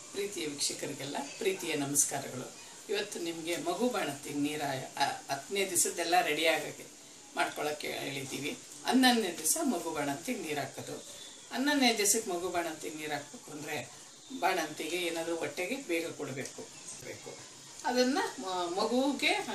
ಪ್ರೀತಿಯ ವೀಕ್ಷಕರಿಗೆಲ್ಲ ಪ್ರೀತಿಯ ನಮಸ್ಕಾರಗಳು ಇವತ್ತು ನಿಮಗೆ ಮಗು ಬಾಣತ್ತಿಗೆ ನೀರ ಆ- ಹತ್ತನೇ ದಿವಸದ್ದೆಲ್ಲ ರೆಡಿ ಆಗಕ್ಕೆ ಮಾಡ್ಕೊಳಕ್ಕೆ ಹೇಳಿದ್ದೀವಿ ಹನ್ನೊಂದನೇ ದಿವಸ ಮಗು ಬಾಣಂತಿಗೆ ನೀರು ಹಾಕೋದು ಹನ್ನೊಂದನೇ ದಿವಸಕ್ಕೆ ಮಗು ಬಾಣಂತಿಗೆ ನೀರು ಹಾಕ್ಬೇಕು ಅಂದರೆ ಬಾಣಂತಿಗೆ ಏನಾದರೂ ಹೊಟ್ಟೆಗೆ ಬೇಗ ಕೊಡಬೇಕು ಬೇಕು ಅದನ್ನು ಮಗುವಿಗೆ ಆ,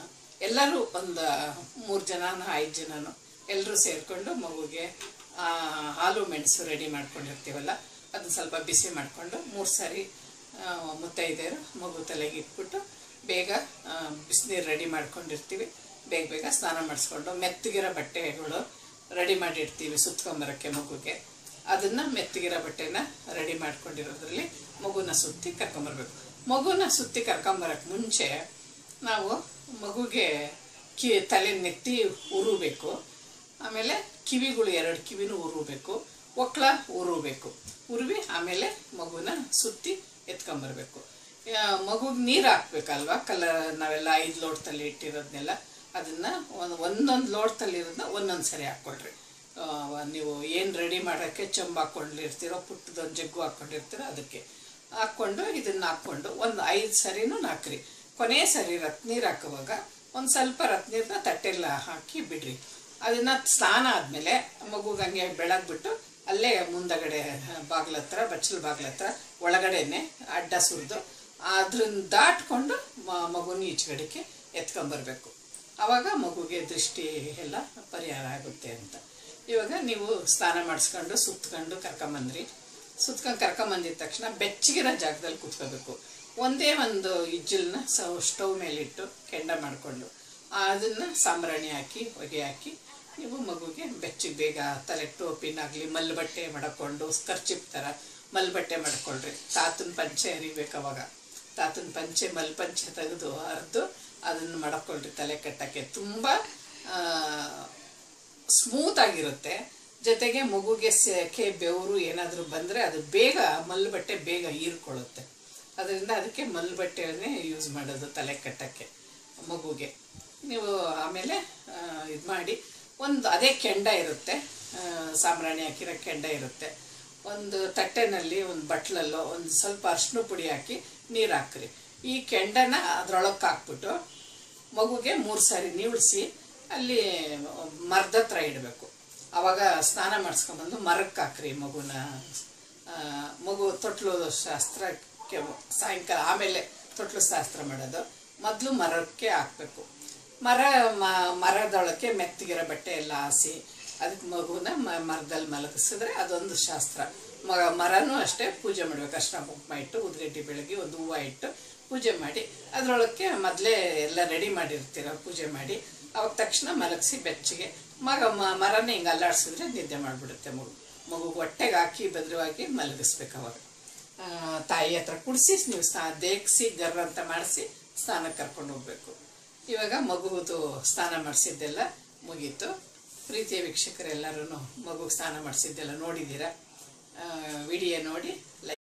ಎಲ್ಲರೂ ಒಂದು ಮೂರು ಜನನೋ ಐದು ಜನನೋ ಎಲ್ಲರೂ ಸೇರಿಕೊಂಡು ಮಗುಗೆ ಆ, ಹಾಲು ಮೆಣಸು ರೆಡಿ ಮಾಡ್ಕೊಂಡಿರ್ತೀವಲ್ಲ ಅದನ್ನ ಸ್ವಲ್ಪ ಬಿಸಿ ಮಾಡಿಕೊಂಡು ಮೂರು ಸಾರಿ ಆ, ಮುತ್ತೈದೆಯರು ಮಗು ತಲೆಗೆ ಇಟ್ಬಿಟ್ಟು ಬೇಗ ಬಿಸಿನೀರು ರೆಡಿ ಮಾಡ್ಕೊಂಡಿರ್ತೀವಿ ಬೇಗ ಬೇಗ ಸ್ನಾನ ಮಾಡಿಸ್ಕೊಂಡು ಮೆತ್ತಗಿರೋ ಬಟ್ಟೆಗಳು ರೆಡಿ ಮಾಡಿರ್ತೀವಿ ಸುತ್ಕೊಂಬರಕ್ಕೆ ಮಗುಗೆ ಅದನ್ನ ಮೆತ್ತಗಿರೋ ಬಟ್ಟೆನ ರೆಡಿ ಮಾಡ್ಕೊಂಡಿರೋದ್ರಲ್ಲಿ ಮಗುನ ಸುತ್ತಿ ಕರ್ಕೊಂಬರ್ಬೇಕು ಮಗುನ ಸುತ್ತಿ ಕರ್ಕೊಂಬರಕ್ಕೆ ಮುಂಚೆ ನಾವು ಮಗುಗೆ ಕಿ ತಲೆ ನೆತ್ತಿ ಉರುಬೇಕು ಆಮೇಲೆ ಕಿವಿಗಳು ಎರಡು ಕಿವಿನೂ ಉರುಬೇಕು ಒಕ್ಳ ಉರುಬೇಕು ಉರುವಿ ಆಮೇಲೆ ಮಗುನ ಸುತ್ತಿ ಎತ್ಕೊಂಬರ್ಬೇಕು ಮಗುಗೆ ನೀರು ಹಾಕ್ಬೇಕಲ್ವಾ ಕಲರ್ ನಾವೆಲ್ಲ ಐದು ಲೋಟದಲ್ಲಿ ಇಟ್ಟಿರೋದನ್ನೆಲ್ಲ ಅದನ್ನ ಒಂದು ಒಂದೊಂದು ಲೋಟದಲ್ಲಿ ಇರೋದನ್ನ ಒಂದೊಂದು ಸರಿ ಹಾಕ್ಕೊಳ್ರಿ ಆ, ನೀವು ಏನು ರೆಡಿ ಮಾಡೋಕ್ಕೆ ಚಂಬು ಹಾಕ್ಕೊಂಡಿರ್ತೀರೋ ಪುಟ್ಟದೊಂದು ಜಗ್ಗು ಹಾಕ್ಕೊಂಡಿರ್ತೀರೋ ಅದಕ್ಕೆ ಹಾಕ್ಕೊಂಡು ಇದನ್ನ ಹಾಕ್ಕೊಂಡು ಒಂದು ಐದು ಸರಿನೂ ನಾಕ್ರಿ ಕೊನೆ ಸರಿ ರತ್ನೀರು ಹಾಕುವಾಗ ಒಂದು ಸ್ವಲ್ಪ ರತ್ನೀರನ್ನ ತಟ್ಟೆಲ್ಲ ಹಾಕಿ ಬಿಡ್ರಿ ಅದನ್ನ ಸ್ನಾನ ಆದಮೇಲೆ ಮಗುಗೆ ಹಂಗೆ ಬೆಳಗ್ಬಿಟ್ಟು ಅಲ್ಲೇ ಮುಂದಗಡೆ ಬಾಗ್ಲ ಹತ್ರ ಬಚ್ಚಲ ಬಾಗ್ಲ ಹತ್ರ ಒಳಗಡೆನೆ ಅಡ್ಡ ಸುರಿದು ಅದ್ರನ್ನ ದಾಟ್ಕೊಂಡು ಮ- ಮಗುನ ಈಚೆಗಡೆಗೆ ಎತ್ಕೊಂಬರ್ಬೇಕು ಆವಾಗ ಮಗುಗೆ ದೃಷ್ಟಿ ಎಲ್ಲ ಪರಿಹಾರ ಆಗುತ್ತೆ ಅಂತ ಇವಾಗ ನೀವು ಸ್ನಾನ ಮಾಡಿಸ್ಕೊಂಡು ಸುತ್ಕೊಂಡು ಕರ್ಕೊಂಬಂದ್ರಿ ಸುತ್ಕೊಂಡು ಕರ್ಕೊಂಬಂದಿದ ತಕ್ಷಣ ಬೆಚ್ಚಗಿರೋ ಜಾಗದಲ್ಲಿ ಕೂತ್ಕೋಬೇಕು ಒಂದೇ ಒಂದು ಇಜ್ಜಲ್ನ ಸ್ಟವ್ ಮೇಲಿಟ್ಟು ಕೆಂಡ ಮಾಡಿಕೊಂಡು ಅದನ್ನು ಸಾಂಬ್ರಾಣಿ ಹಾಕಿ ಹೊಗೆ ಹಾಕಿ ನೀವು ಮಗುಗೆ ಬೆಚ್ಚಗೆ ಬೇಗ ತಲೆ ಟೋಪಿನಾಗಲಿ ಮಲ್ಲು ಬಟ್ಟೆ ಮಡ್ಕೊಂಡು ಕರ್ಚಿಪ್ ಥರ ಮಲ್ಲು ಬಟ್ಟೆ ಮಾಡ್ಕೊಳ್ರಿ ತಾತನ ಪಂಚೆ ಅರಿಬೇಕು ಅವಾಗ ತಾತನ ಪಂಚೆ ಮಲ್ ಪಂಚೆ ತೆಗೆದು ಅರ್ದು ಅದನ್ನು ಮಡ್ಕೊಳ್ರಿ ತಲೆ ಕಟ್ಟಕ್ಕೆ ತುಂಬ ಸ್ಮೂತ್ ಆಗಿರುತ್ತೆ ಜೊತೆಗೆ ಮಗುಗೆ ಸೆಕೆ ಬೆವರು ಏನಾದರೂ ಬಂದರೆ ಅದು ಬೇಗ ಮಲ್ಲು ಬಟ್ಟೆ ಬೇಗ ಹೀರ್ಕೊಳ್ಳುತ್ತೆ ಅದರಿಂದ ಅದಕ್ಕೆ ಮಲ್ಲು ಬಟ್ಟೆಯನ್ನೇ ಯೂಸ್ ಮಾಡೋದು ತಲೆ ಕಟ್ಟಕ್ಕೆ ಮಗುಗೆ ನೀವು ಆಮೇಲೆ ಇದು ಮಾಡಿ ಒಂದು ಅದೇ ಕೆಂಡ ಇರುತ್ತೆ ಆ, ಸಾಂಬ್ರಾಣಿ ಹಾಕಿರೋ ಕೆಂಡ ಇರುತ್ತೆ ಒಂದು ತಟ್ಟೆನಲ್ಲಿ ಒಂದು ಬಟ್ಲಲ್ಲೋ ಒಂದು ಸ್ವಲ್ಪ ಅರ್ಶಿನ ಪುಡಿ ಹಾಕಿ ನೀರು ಹಾಕ್ರಿ ಈ ಕೆಂಡನ ಅದ್ರೊಳಕ್ಕೆ ಹಾಕ್ಬಿಟ್ಟು ಮಗುಗೆ ಮೂರು ಸಾರಿ ನೀವಿಳಿಸಿ ಅಲ್ಲಿ ಮರದ ಹತ್ರ ಇಡಬೇಕು ಅವಾಗ ಸ್ನಾನ ಮಾಡಿಸ್ಕೊಂಬಂದು ಮರಕ್ಕೆ ಹಾಕ್ರಿ ಮಗುನ ಆ, ಮಗು ತೊಟ್ಲು ಶಾಸ್ತ್ರಕ್ಕೆ ಸಾಯಂಕಾಲ ಆಮೇಲೆ ತೊಟ್ಲು ಶಾಸ್ತ್ರ ಮಾಡೋದು ಮೊದಲು ಮರಕ್ಕೆ ಹಾಕಬೇಕು ಮರ ಮ- ಮರದೊಳಕ್ಕೆ ಮೆತ್ತಗಿರೋ ಬಟ್ಟೆ ಎಲ್ಲ ಹಾಸಿ ಅದಕ್ಕೆ ಮಗುನ ಮ- ಮರದಲ್ಲಿ ಮಲಗಿಸಿದ್ರೆ ಅದೊಂದು ಶಾಸ್ತ್ರ ಮ ಮರನೂ ಅಷ್ಟೇ ಪೂಜೆ ಮಾಡ್ಬೇಕು ಅರ್ಶಿನ ಕುಂಕುಮ ಇಟ್ಟು ಉದ್ಗಡ್ಡಿ ಬೆಳಗ್ಗೆ ಒಂದು ಹೂವು ಇಟ್ಟು ಪೂಜೆ ಮಾಡಿ ಅದರೊಳಕ್ಕೆ ಮೊದಲೇ ಎಲ್ಲ ರೆಡಿ ಮಾಡಿರ್ತೀರ ಪೂಜೆ ಮಾಡಿ ಅವಾಗ ತಕ್ಷಣ ಮಲಗಿಸಿ ಬೆಚ್ಚಗೆ ಮಗ ಮ- ಮರನ ಹಿಂಗೆ ಅಲ್ಲಾಡ್ಸಿದ್ರೆ ನಿದ್ದೆ ಮಾಡಿಬಿಡುತ್ತೆ ಮಗು ಮಗು ಹೊಟ್ಟೆಗೆ ಹಾಕಿ ಭದ್ರವಾಗಿ ಮಲಗಿಸ್ಬೇಕು ಅವಾಗ ಆ, ತಾಯಿ ಹತ್ರ ಕುಡಿಸಿ ನೀವು ಸ್ನಾ ದೇಗ್ಸಿ ಗರ್ರ ಅಂತ ಮಾಡಿಸಿ ಸ್ನಾನಕ್ಕೆ ಕರ್ಕೊಂಡು ಹೋಗ್ಬೇಕು ಇವಾಗ ಮಗುವುದು ಸ್ನಾನ ಮಾಡಿಸಿದ್ದೆಲ್ಲ ಮುಗೀತು ಪ್ರೀತಿಯ ವೀಕ್ಷಕರೆಲ್ಲರೂ ಮಗುಗೆ ಸ್ನಾನ ಮಾಡಿಸಿದ್ದೆಲ್ಲ ನೋಡಿದ್ದೀರಾ ವಿಡಿಯೋ ನೋಡಿ